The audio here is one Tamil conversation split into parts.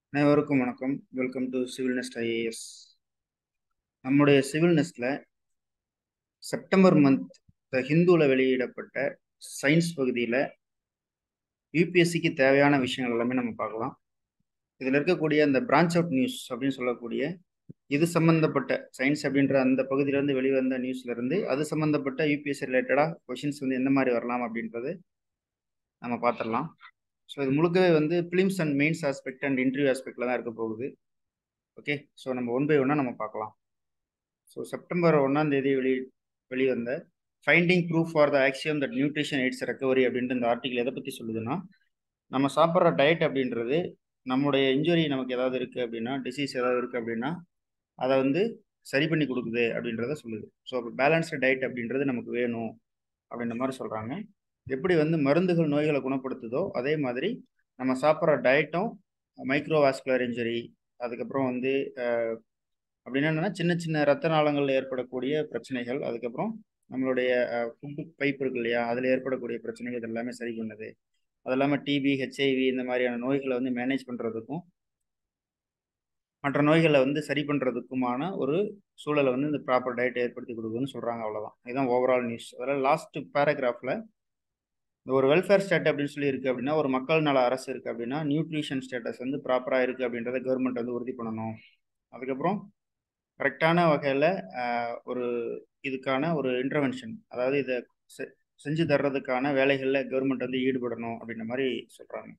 அனைவருக்கும் வணக்கம் welcome to civil nest IAS நம்முடைய சிவில் நெஸ்ட்ல செப்டம்பர் மந்த் ஹிந்துவில் வெளியிடப்பட்ட சயின்ஸ் பகுதியில் யூபிஎஸ்சிக்கு தேவையான விஷயங்கள் எல்லாமே நம்ம பார்க்கலாம் இதில் இருக்கக்கூடிய அந்த பிரான்ச் அவுட் நியூஸ் அப்படின்னு சொல்லக்கூடிய இது சம்பந்தப்பட்ட சயின்ஸ் அப்படின்ற அந்த பகுதியிலேருந்து வெளிவந்த நியூஸ்ல இருந்து அது சம்பந்தப்பட்ட யூபிஎஸ்சி ரிலேட்டடாக கொஷின்ஸ் வந்து எந்த மாதிரி வரலாம் அப்படின்றது நம்ம பார்த்துடலாம் ஸோ இது முழுக்கவே வந்து films and mains aspect and interview ஆஸ்பெக்டில் தான் இருக்க போகுது ஓகே ஸோ நம்ம ஒன் பை ஒன்னாக நம்ம பார்க்கலாம் ஸோ செப்டம்பர் ஒன்றாம் தேதி வெளி வெளிவந்த finding proof for the axiom that nutrition aids recovery அப்படின்ட்டு இந்த ஆர்டிகல் எதை பற்றி சொல்லுதுன்னா நம்ம சாப்பிட்ற டயட் அப்படின்றது நம்முடைய இன்ஜுரி நமக்கு ஏதாவது இருக்குது அப்படின்னா டிசீஸ் ஏதாவது இருக்குது அப்படின்னா அதை வந்து சரி பண்ணி கொடுக்குது அப்படின்றத சொல்லுது ஸோ அப்போ பேலன்ஸ்டு டயட் அப்படின்றது நமக்கு வேணும் அப்படின்ற மாதிரி சொல்கிறாங்க எப்படி வந்து மருந்துகள் நோய்களை குணப்படுத்துதோ அதே மாதிரி நம்ம சாப்பிட்ற டயட்டும் மைக்ரோவாஸ்குலர் இன்ஜுரி அதுக்கப்புறம் வந்து அப்படின்னா என்னன்னா சின்ன சின்ன ரத்த நாளங்களில் ஏற்படக்கூடிய பிரச்சனைகள் அதுக்கப்புறம் நம்மளுடைய ஃபுட்டு பைப் இருக்கு இல்லையா அதில் ஏற்படக்கூடிய பிரச்சனைகள் இது எல்லாமே சரி பண்ணுது அது இல்லாமல் டிபி ஹெச்ஐவி இந்த மாதிரியான நோய்களை வந்து மேனேஜ் பண்ணுறதுக்கும் மற்ற நோய்களை வந்து சரி பண்ணுறதுக்குமான ஒரு சூழலை வந்து இந்த ப்ராப்பர் டயட் ஏற்படுத்தி கொடுக்குதுன்னு சொல்கிறாங்க அவ்வளோதான் இதுதான் ஓவரால் நியூஸ் அதில் லாஸ்ட் பேராகிராஃபில் இந்த ஒரு வெல்ஃபேர் ஸ்டேட் அப்படின்னு சொல்லி இருக்குது அப்படின்னா ஒரு மக்கள் நல அரசு இருக்குது அப்படின்னா நியூட்ரிஷன் ஸ்டேட்டஸ் வந்து ப்ராப்பராக இருக்குது அப்படின்றத கவர்மெண்ட் வந்து உறுதி பண்ணணும் அதுக்கப்புறம் கரெக்டான வகையில் ஒரு இதுக்கான ஒரு இன்டர்வென்ஷன் அதாவது இதை செஞ்சு தர்றதுக்கான வேலைகளில் கவர்மெண்ட் வந்து ஈடுபடணும் அப்படின்ற மாதிரி சொல்கிறாங்க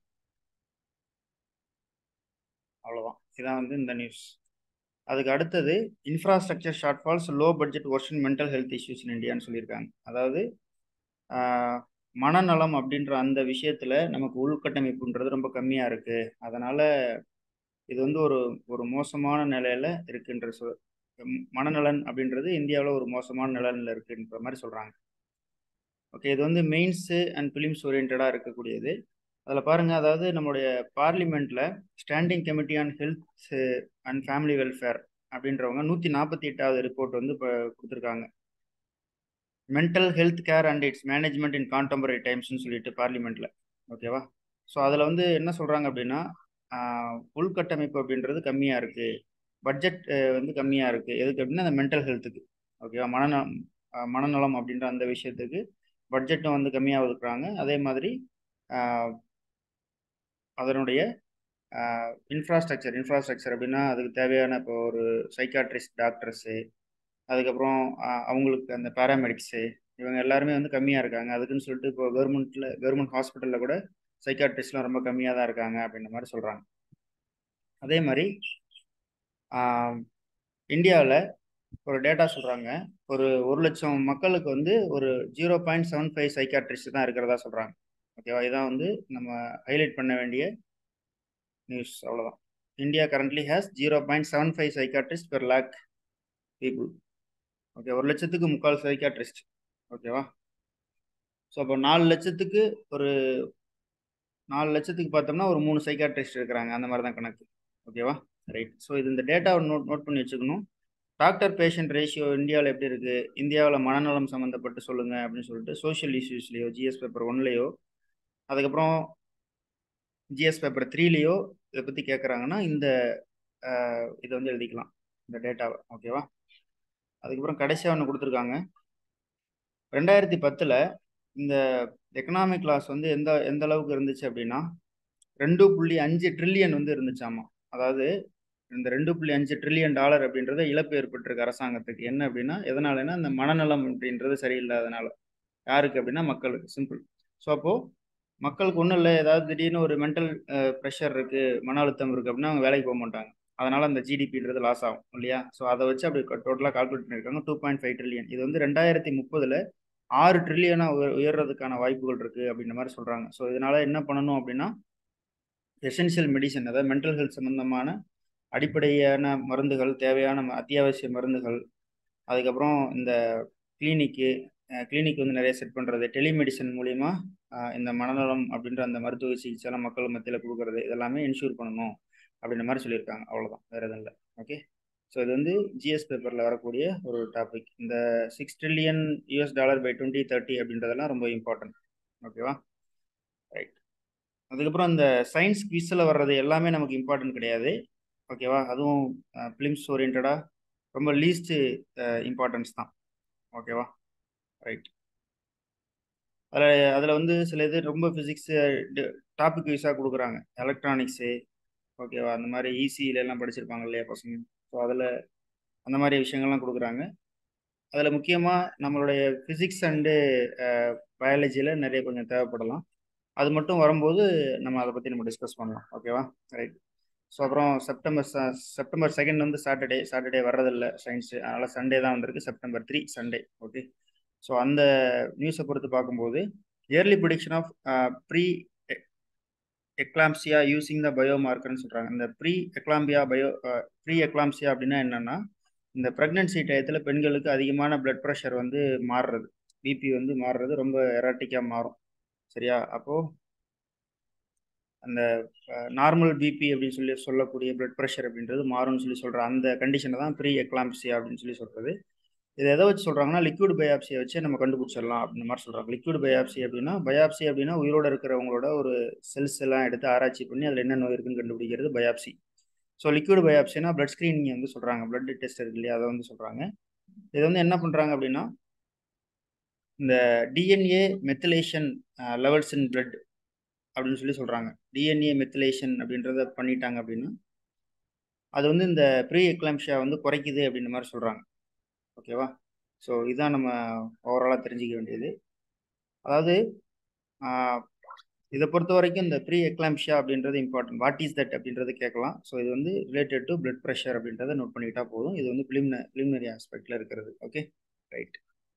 அவ்வளோதான் இதான் வந்து இந்த நியூஸ் அதுக்கு அடுத்தது infrastructure shortfalls low budget worsen mental health issues in இந்தியான்னு சொல்லியிருக்காங்க அதாவது மனநலம் அப்படின்ற அந்த விஷயத்தில் நமக்கு உள்கட்டமைப்புன்றது ரொம்ப கம்மியாக இருக்குது அதனால் இது வந்து ஒரு ஒரு மோசமான நிலையில் இருக்குன்ற சொல் மனநலன் அப்படின்றது இந்தியாவில் ஒரு மோசமான நிலையில் இருக்குன்ற மாதிரி சொல்கிறாங்க ஓகே இது வந்து மெயின்ஸு அண்ட் ஃபிலிம்ஸ் ஓரியன்டாக இருக்கக்கூடியது அதில் பாருங்கள் அதாவது நம்மளுடைய பார்லிமெண்ட்டில் standing committee on health and family welfare அப்படின்றவங்க நூற்றி நாற்பத்தி எட்டாவது ரிப்போர்ட் வந்து இப்போ கொடுத்துருக்காங்க mental health care and its management in contemporary டைம்ஸ்னு சொல்லிட்டு பார்லிமெண்ட்டில் ஓகேவா ஸோ அதில் வந்து என்ன சொல்கிறாங்க அப்படின்னா உள்கட்டமைப்பு அப்படின்றது கம்மியாக இருக்குது பட்ஜெட் வந்து கம்மியாக இருக்குது எதுக்கு அப்படின்னா அந்த மென்டல் ஹெல்த்துக்கு ஓகேவா மனநலம் மனநலம் அப்படின்ற அந்த விஷயத்துக்கு பட்ஜெட்டும் வந்து கம்மியாக ஒதுக்குறாங்க அதே மாதிரி அதனுடைய இன்ஃப்ராஸ்ட்ரக்சர் இன்ஃப்ராஸ்ட்ரக்சர் அப்படின்னா அதுக்கு தேவையான இப்போ ஒரு சைக்காட்ரிஸ்ட் டாக்டர்ஸு அதுக்கப்புறம் அவங்களுக்கு அந்த பேராமெடிக்ஸு இவங்க எல்லாருமே வந்து கம்மியாக இருக்காங்க அதுக்குன்னு சொல்லிட்டு இப்போ கவர்மெண்ட்டில் கவர்மெண்ட் ஹாஸ்பிட்டலில் கூட சைக்காட்ரிஸ்ட்லாம் ரொம்ப கம்மியாக தான் இருக்காங்க அப்படின்ற மாதிரி சொல்கிறாங்க அதே மாதிரி இந்தியாவில் ஒரு டேட்டா சொல்கிறாங்க ஒரு ஒரு லட்சம் மக்களுக்கு வந்து ஒரு zero point seven five psychiatrist தான் இருக்கிறதா சொல்கிறாங்க ஓகேவா இதான் வந்து நம்ம ஹைலைட் பண்ண வேண்டிய நியூஸ் அவ்வளோதான் India currently has zero point seven five psychiatrist per lakh people okay ஒரு லட்சத்துக்கு முக்கால் சைக்காட்ரிஸ்ட் ஓகேவா ஸோ அப்போ நாலு லட்சத்துக்கு ஒரு நாலு லட்சத்துக்கு பார்த்தோம்னா ஒரு மூணு சைக்காட்ரிஸ்ட் இருக்கிறாங்க அந்த மாதிரி தான் கணக்கு ஓகேவா ரைட் ஸோ இது இந்த டேட்டாவை நோட் நோட் பண்ணி வச்சுக்கணும் டாக்டர் பேஷண்ட் ரேஷியோ இந்தியாவில் எப்படி இருக்குது இந்தியாவில் மனநலம் சம்மந்தப்பட்டு சொல்லுங்கள் அப்படின்னு சொல்லிட்டு சோஷியல் இஷ்யூஸ்லேயோ ஜிஎஸ் பேப்பர் ஒன்லேயோ அதுக்கப்புறம் ஜிஎஸ் பேப்பர் த்ரீலேயோ இதை பற்றி கேட்குறாங்கன்னா இந்த இதை வந்து எழுதிக்கலாம் இந்த டேட்டாவை ஓகேவா அதுக்கப்புறம் கடைசியாக ஒன்று கொடுத்துருக்காங்க ரெண்டாயிரத்தி பத்தில் இந்த எக்கனாமிக் லாஸ் வந்து எந்த எந்த அளவுக்கு இருந்துச்சு அப்படின்னா ரெண்டு புள்ளி அஞ்சு ட்ரில்லியன் வந்து இருந்துச்சாமா அதாவது இந்த ரெண்டு புள்ளி அஞ்சு ட்ரில்லியன் டாலர் அப்படின்றத இழப்பு ஏற்பட்டிருக்கு அரசாங்கத்துக்கு என்ன அப்படின்னா எதனாலனா இந்த மனநலம் அப்படின்றது சரியில்லாதனால யாருக்கு அப்படின்னா மக்களுக்கு சிம்பிள் ஸோ அப்போது மக்களுக்கு ஒன்றும் இல்லை ஏதாவது திடீர்னு ஒரு மென்டல் ப்ரெஷர் இருக்குது மன அழுத்தம் இருக்குது அப்படின்னா அவங்க வேலைக்கு போக மாட்டாங்க அதனால் அந்த ஜிடிபின்றது லாஸ் ஆகும் இல்லையா ஸோ அதை வச்சு அப்படி டோட்டலாக கால்குலேட் பண்ணியிருக்காங்க டூ பாயிண்ட் ஃபைவ் ட்ரில்லியன் இது வந்து ரெண்டாயிரத்தி முப்பதில் ஆறு ட்ரில்லியனாக உயர் உயர்றதுக்கான வாய்ப்புகள் இருக்குது அப்படின்ற மாதிரி சொல்கிறாங்க ஸோ இதனால் என்ன பண்ணணும் அப்படின்னா எசென்ஷியல் மெடிசன் அதாவது மென்டல் ஹெல்த் சம்மந்தமான அடிப்படையான மருந்துகள் தேவையான அத்தியாவசிய மருந்துகள் அதுக்கப்புறம் இந்த கிளினிக்கு கிளினிக் வந்து நிறைய செட் பண்ணுறது டெலிமெடிசன் மூலிமா இந்த மனநலம் அப்படின்ற அந்த மருத்துவ சிகிச்சைலாம் மக்கள் மத்தியில் கொடுக்குறது இதெல்லாமே இன்ஷூர் பண்ணணும் அப்படின்ற மாதிரி சொல்லியிருக்காங்க அவ்வளோதான் வேறு எதுவும் இல்லை ஓகே ஸோ இது வந்து ஜிஎஸ் பேப்பரில் வரக்கூடிய ஒரு டாபிக் இந்த six trillion US dollar by twenty thirty அப்படின்றதெல்லாம் ரொம்ப இம்பார்ட்டன்ட் ஓகேவா ரைட் அதுக்கப்புறம் இந்த சயின்ஸ் குவிஸில் வர்றது எல்லாமே நமக்கு இம்பார்ட்டன்ட் கிடையாது ஓகேவா அதுவும் ஃபிலிம்ஸ் ஓரியன்டாக ரொம்ப லீஸ்ட் இம்பார்ட்டன்ஸ் தான் ஓகேவா ரைட் அதில் அதில் வந்து சில இது ரொம்ப ஃபிசிக்ஸு டாபிக் வைஸாக கொடுக்குறாங்க எலக்ட்ரானிக்ஸு ஓகேவா அந்த மாதிரி ஈசியில எல்லாம் படிச்சிருப்பாங்க இல்லையா பசங்க ஸோ அதில் அந்த மாதிரி விஷயங்கள்லாம் கொடுக்குறாங்க அதில் முக்கியமாக நம்மளுடைய ஃபிசிக்ஸ் அண்டு பயாலஜியில் நிறைய கொஞ்சம் தேவைப்படலாம் அது மட்டும் வரும்போது நம்ம அதை பற்றி நம்ம டிஸ்கஸ் பண்ணலாம் ஓகேவா ரைட் ஸோ அப்புறம் செப்டம்பர் செப்டம்பர் செகண்ட் வந்து சாட்டர்டே சாட்டர்டே வர்றதில்ல சயின்ஸு அதனால் சண்டே தான் வந்திருக்கு September three Sunday okay so அந்த நியூஸை பொறுத்து பார்க்கும்போது early prediction of preeclampsia using the பயோ மார்க்கர்னு சொல்கிறாங்க இந்த preeclampsia bio preeclampsia அப்படின்னா என்னென்னா இந்த ப்ரெக்னென்சி டயத்தில் பெண்களுக்கு அதிகமான பிளட் ப்ரெஷர் வந்து மாறுறது பிபி வந்து மாறுறது ரொம்ப எராட்டிக்காக மாறும் சரியா அப்போது அந்த நார்மல் பிபி அப்படின்னு சொல்லி சொல்லக்கூடிய பிளட் ப்ரெஷர் அப்படின்றது மாறும்னு சொல்லி சொல்கிற அந்த கண்டிஷனை தான் ப்ரீ எக்லாம்சியா அப்படின்னு சொல்லி சொல்கிறது இது எதை வச்சு சொல்கிறாங்கன்னா லிக்விட் பயாப்சியை வச்சு நம்ம கண்டுபிடிச்சிடலாம் அப்படின்ற மாதிரி சொல்கிறாங்க லிக்விட் பயாப்சி அப்படின்னா பயாப்சி அப்படின்னா உயிரோடு இருக்கிறவங்களோட ஒரு செல்ஸ் எல்லாம் எடுத்து ஆராய்ச்சி பண்ணி அதில் என்ன நோய் இருக்குன்னு கண்டுபிடிக்கிறது பயாப்சி ஸோ லிக்விட் பயாப்சினா பிளட் ஸ்க்ரீனிங் வந்து சொல்கிறாங்க பிளட் டெஸ்ட் இருக்கு இல்லையா அதை வந்து சொல்கிறாங்க இது வந்து என்ன பண்ணுறாங்க அப்படின்னா இந்த DNA methylation levels in blood அப்படின்னு சொல்லி சொல்கிறாங்க டிஎன்ஏ மெத்திலேஷன் அப்படின்றத பண்ணிட்டாங்க அப்படின்னா அது வந்து இந்த ப்ரீ எக்லாம்ஷியா வந்து குறைக்குது அப்படின்ற மாதிரி சொல்கிறாங்க ஓகேவா ஸோ இதுதான் நம்ம ஓவராலாக தெரிஞ்சிக்க வேண்டியது அதாவது இதை பொறுத்த வரைக்கும் இந்த ப்ரீ எக்லாம்ஷியா அப்படின்றது இம்பார்ட்டன்ட் வாட் இஸ் தட் அப்படின்றது கேட்கலாம் ஸோ இது வந்து ரிலேட்டட் டு பிளட் ப்ரெஷர் அப்படின்றத நோட் பண்ணிக்கிட்டா போதும் இது வந்து பிலிம்ன பிலிமினரி ஆஸ்பெக்டில் இருக்கிறது ஓகே ரைட்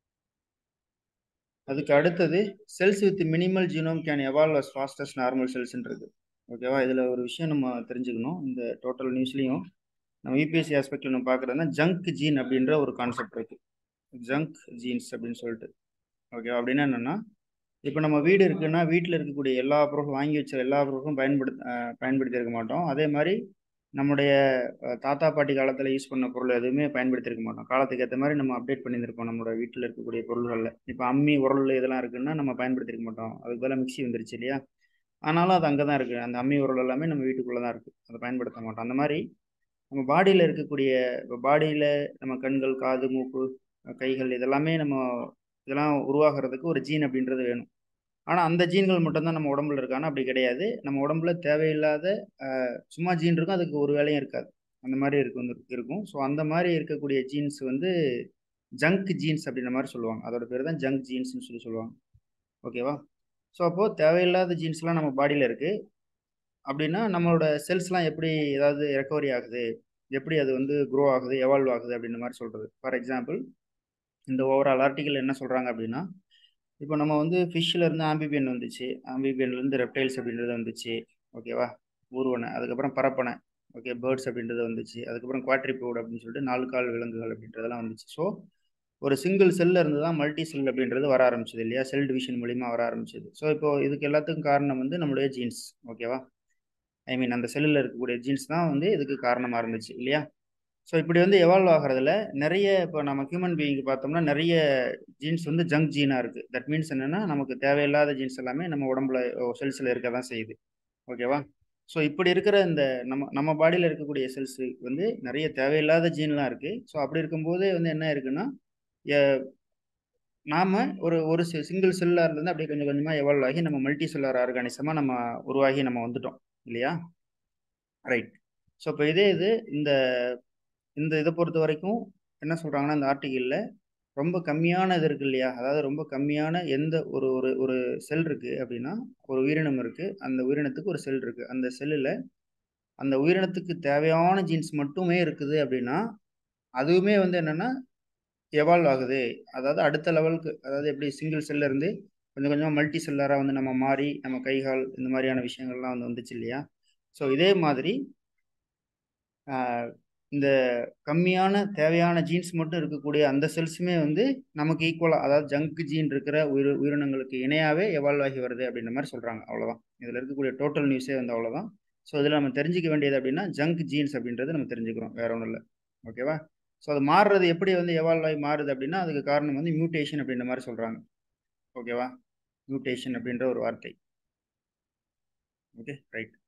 அதுக்கு அடுத்தது cells with minimal genome can evolve as fast as normal செல்ஸ்ன்றது ஓகேவா இதில் ஒரு விஷயம் நம்ம தெரிஞ்சுக்கணும் இந்த டோட்டல் நியூஸ்லேயும் நம்ம யூபிஎஸ்சி ஆஸ்பெக்டில் நம்ம பார்க்குறதுனா ஜங்க் ஜீன் அப்படின்ற ஒரு கான்செப்ட் இருக்குது ஜங்க் ஜீன்ஸ் அப்படின்னு சொல்லிட்டு ஓகேவா அப்படின்னா என்னென்னா இப்போ நம்ம வீடு இருக்குன்னா வீட்டில் இருக்கக்கூடிய எல்லா பொருளும் வாங்கி வச்ச எல்லா பொருளும் பயன்படுத்த பயன்படுத்தி இருக்க மாட்டோம் அதே மாதிரி நம்முடைய தாத்தா பாட்டி காலத்தில் யூஸ் பண்ண பொருள் எதுவுமே பயன்படுத்தியிருக்க மாட்டோம் காலத்துக்கு ஏற்ற மாதிரி நம்ம அப்டேட் பண்ணியிருப்போம் நம்மளோட வீட்டில் இருக்கக்கூடிய பொருள்களில் இப்போ அம்மி உரல் இதெல்லாம் இருக்குன்னா நம்ம பயன்படுத்தியிருக்க மாட்டோம் அதுக்கு பதிலாக மிக்சி வந்துருச்சு இல்லையா ஆனாலும் அது அங்கே தான் இருக்குது அந்த அம்மி உரல் எல்லாமே நம்ம வீட்டுக்குள்ளே தான் இருக்குது அதை பயன்படுத்த மாட்டோம் அந்த மாதிரி நம்ம பாடியில் இருக்கக்கூடிய இப்போ பாடியில் நம்ம கண்கள் காது மூக்கு கைகள் இதெல்லாமே நம்ம இதெல்லாம் உருவாகிறதுக்கு ஒரு ஜீன் அப்படின்றது வேணும் ஆனால் அந்த ஜீன்கள் மட்டும்தான் நம்ம உடம்புல இருக்கானா அப்படி கிடையாது நம்ம உடம்புல தேவையில்லாத சும்மா ஜீன் இருக்கும் அதுக்கு ஒரு வேலையும் இருக்காது அந்த மாதிரி இருக்கும் இருக்கும் ஸோ அந்த மாதிரி இருக்கக்கூடிய ஜீன்ஸ் வந்து ஜங்க் ஜீன்ஸ் அப்படின்ற மாதிரி சொல்லுவாங்க அதோட பேர் தான் ஜங்க் ஜீன்ஸ்னு சொல்லி சொல்லுவாங்க ஓகேவா ஸோ அப்போது தேவையில்லாத ஜீன்ஸ்லாம் நம்ம பாடியில் இருக்குது அப்படின்னா நம்மளோட செல்ஸ்லாம் எப்படி ஏதாவது ரெக்கவரி ஆகுது எப்படி அது வந்து க்ரோ ஆகுது எவால்வ் ஆகுது அப்படின்ற மாதிரி சொல்கிறது ஃபார் எக்ஸாம்பிள் இந்த ஓவரால் ஆர்டிக்கல் என்ன சொல்கிறாங்க அப்படின்னா இப்போ நம்ம வந்து ஃபிஷ்ஷில் இருந்து ஆம்பிபியன் வந்துச்சு ஆம்பிபியன்லேருந்து ரெப்டைல்ஸ் அப்படின்றது வந்துச்சு ஓகேவா ஊர்வனை அதுக்கப்புறம் பரப்பனை ஓகே பேர்ட்ஸ் அப்படின்றது வந்துச்சு அதுக்கப்புறம் குவாட்ரிபோர்டு அப்படின்னு சொல்லிட்டு நாலு கால் விலங்குகள் அப்படின்றதெல்லாம் வந்துச்சு ஸோ ஒரு சிங்கிள் செல்ல இருந்து தான் மல்டி செல் அப்படின்றது வர ஆரம்பிச்சது இல்லையா செல் டிவிஷன் மூலிமா வர ஆரம்பிச்சது ஸோ இப்போ இதுக்கு எல்லாத்துக்கும் காரணம் வந்து நம்மளுடைய ஜீன்ஸ் ஓகேவா ஐ மீன் அந்த செல்லில் இருக்கக்கூடிய ஜீன்ஸ் தான் வந்து இதுக்கு காரணமாக இருந்துச்சு இல்லையா ஸோ இப்படி வந்து எவால்வ் ஆகிறதுல நிறைய இப்போ நம்ம ஹியூமன் பீயிங் பார்த்தோம்னா நிறைய ஜீன்ஸ் வந்து ஜங்க் ஜீனாக இருக்குது தட் மீன்ஸ் என்னென்னா நமக்கு தேவையில்லாத ஜீன்ஸ் எல்லாமே நம்ம உடம்புல செல்ஸில் இருக்க தான் செய்யுது ஓகேவா ஸோ இப்படி இருக்கிற இந்த நம்ம நம்ம பாடியில் இருக்கக்கூடிய செல்ஸு வந்து நிறைய தேவையில்லாத ஜீன்லாம் இருக்குது ஸோ அப்படி இருக்கும்போது வந்து என்ன இருக்குன்னா நாம் ஒரு ஒரு சிங்கிள் செல்லாக இருந்து அப்படியே கொஞ்சம் கொஞ்சமாக எவால்வ் ஆகி நம்ம மல்டி செல்லார் ஆர்கானிசமாக நம்ம உருவாகி நம்ம வந்துட்டோம் இல்லையா ரைட் ஸோ இப்போ இதே இது இந்த இந்த இதை பொறுத்த வரைக்கும் என்ன சொல்கிறாங்கன்னா இந்த ஆர்டிகிளில் ரொம்ப கம்மியான இது இருக்கு இல்லையா அதாவது ரொம்ப கம்மியான எந்த ஒரு ஒரு ஒரு செல் இருக்குது அப்படின்னா ஒரு உயிரினம் இருக்குது அந்த உயிரினத்துக்கு ஒரு செல் இருக்குது அந்த செல்லில் அந்த உயிரினத்துக்கு தேவையான ஜீன்ஸ் மட்டுமே இருக்குது அப்படின்னா அதுவுமே வந்து என்னென்னா எவால்வ் ஆகுது அதாவது அடுத்த லெவலுக்கு அதாவது எப்படி சிங்கிள் செல்ல இருந்து கொஞ்சம் கொஞ்சமாக மல்டி செல்லராக வந்து நம்ம மாறி நம்ம கைகால் இந்த மாதிரியான விஷயங்கள்லாம் வந்து வந்துச்சு இல்லையா ஸோ இதே மாதிரி இந்த கம்மியான தேவையான ஜீன்ஸ் மட்டும் இருக்கக்கூடிய அந்த செல்ஸுமே வந்து நமக்கு ஈக்குவலாக அதாவது ஜங்க் ஜீன் இருக்கிற உயிர் உயிரினங்களுக்கு இணையாகவே எவால்வ் ஆகி வருது அப்படின்ற மாதிரி சொல்கிறாங்க அவ்வளோதான் இதில் இருக்கக்கூடிய டோட்டல் நியூஸே வந்து அவ்வளோதான் ஸோ இதில் நம்ம தெரிஞ்சிக்க வேண்டியது அப்படின்னா ஜங்க் ஜீன்ஸ் அப்படின்றது நம்ம தெரிஞ்சுக்கிறோம் வேற ஒன்றும் இல்லை ஓகேவா ஸோ அது மாறுறது எப்படி வந்து எவால்வ் ஆகி மாறுது அப்படின்னா அதுக்கு காரணம் வந்து மியூட்டேஷன் அப்படின்ற மாதிரி சொல்கிறாங்க ஓகேவா மியூட்டேஷன் அப்படின்ற ஒரு வார்த்தை ஓகே ரைட்